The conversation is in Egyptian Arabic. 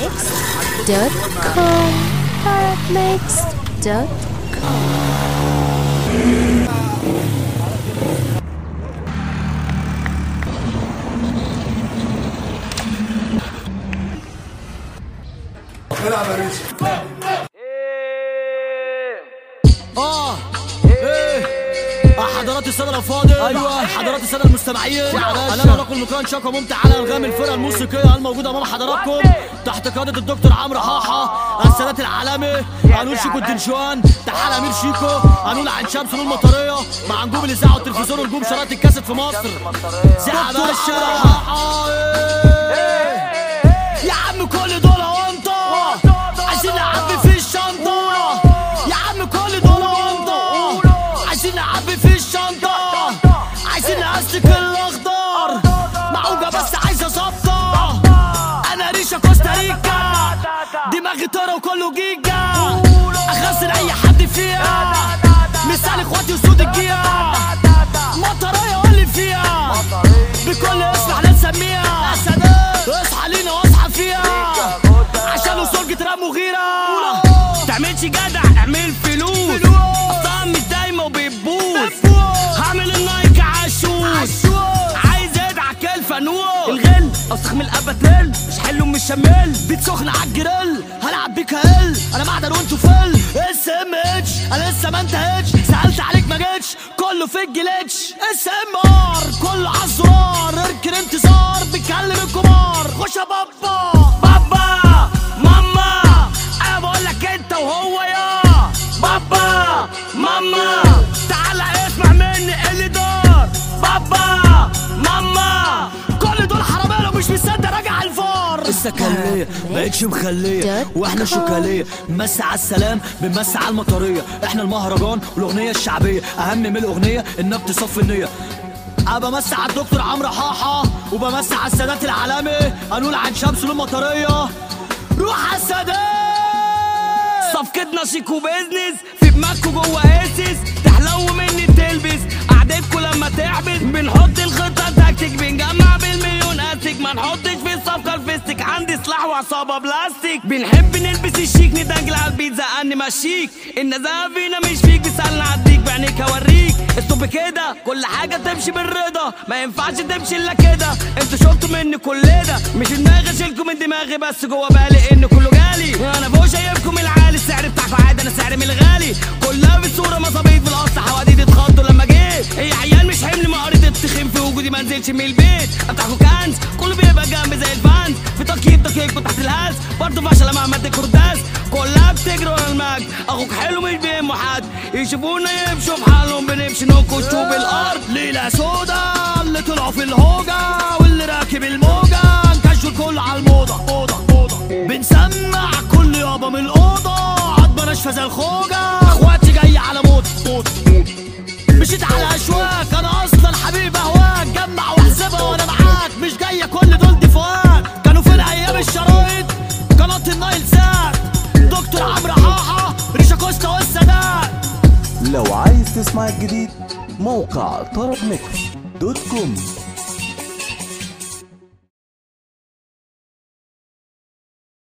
tarabmix.com tarabmix.com اه ايه آه، حضرات الساده الافاضل ايوه حضرات الساده المستمعين انا لكم مكان شاقه ممتع على الغام الفرقه الموسيقيه الموجوده امام حضراتكم تحت قياده الدكتور عمرو حاحه السادات العالمي هنقول شيكو الدنشوان تعال امير شيكو هنقول عن شمس نور المطريه مع نجوم الاذاعه والتلفزيون ونجوم شرايط الكاسيت في مصر زع باشا إيه. يا عم كل دول وانت عايزين نعبي في الشنطه يا عم كل دول وانت عايزين نعبي في الشنطه عايزين نأسلك الاخضر معوجه بس عايزه ظبطه انا ريشه كوستاريكا دماغي طيره وكله جيجا اخسر اي حد فيها مثال اخواتي وسود الجيا مطريه واللي فيها بكل اسم احنا نسميها اصحى لينا واصحى فيها عشان وصول جترام وغيره تعملش جدع اعمل فلوس اصلا مش دايما وبيبوظ هعمل النايك عاشوش عايز ادعك الفانوس الغل اسخ من الاباتيل مش حلو مش شمال بيت سخن عالجريل هلعب بيك هل انا معدن وانتو فل اس ام اتش انا لسه ما انتهتش سالت عليك ما جيتش كله في الجليتش اس ام ار كله عالزرار اركن انتظار بيتكلم الكبار خش يا بابا بابا ماما انا بقول لك انت وهو يا بابا ماما تعالى اسمع مني اللي دار بابا ماما كل دول حرامية مش مصدق راجع الفار السكالية بقتش مخلية واحنا شوكالية بنمسي على السلام بنمسي على المطرية احنا المهرجان والاغنية الشعبية اهم من الاغنية انها بتصفي النية انا بمسي على الدكتور عمرو حاحة وبمسي على السادات العالمي هنقول عن شمس المطرية روح على السادات صفقتنا شيك وبيزنس في دماغكوا جوه اسس تحلو مني تلبس قعدتكوا لما تعبس بنحط الخطه تكتيك بنجمع بالمليون اسك ما نحطش في الصفقه الفيستك عندي سلاح وعصابه بلاستيك بنحب نلبس الشيك ندجل على البيت زقني مشيك النزاهه فينا مش فيك بيسالنا عديك بعينيك اوريك استوب كده كل حاجه تمشي بالرضا ما ينفعش تمشي الا كده انتوا شفتوا مني كل ده مش دماغي اشيلكم من دماغي بس جوه بالي ان كله جالي انا فوق شايفكم العالي السعر بتاعكم عادي انا سعري من الغالي كلها بالصوره مصابيح في الاصل حواديت اتخضوا لما جيت هي عيال مش حمل ما قريت التخين في وجودي ما نزلش من البيت بتاعكم كنز كله بيبقى جنبي زي الفانز في تقييم تقييمكم تحت الهاز برضه فاشله مهما تديك كرداس كلها بتجري ورا المجد اخوك حلو مش بيهمه حد يشوفونا يمشوا في حالهم بنمشي نوكو طوب الارض ليله سودا اللي طلعوا في الهوجه واللي راكب الموجه نكشوا الكل على الموضه موضه موضه بنسمع كل يابا من الاوضه عضمه ناشفه زي الخوجه اخواتي جاي على موت موت مشيت على اشواك انا اصلا حبيب اهواك جمع واحسبها وانا معاك مش جايه كل دول دفاعات كانوا في الايام الشرايط قناه النايل سات دكتور عمرو حاحه ريشا كوستا والسادات لو عايز تسمع الجديد موقع طرب ميكس دوت كوم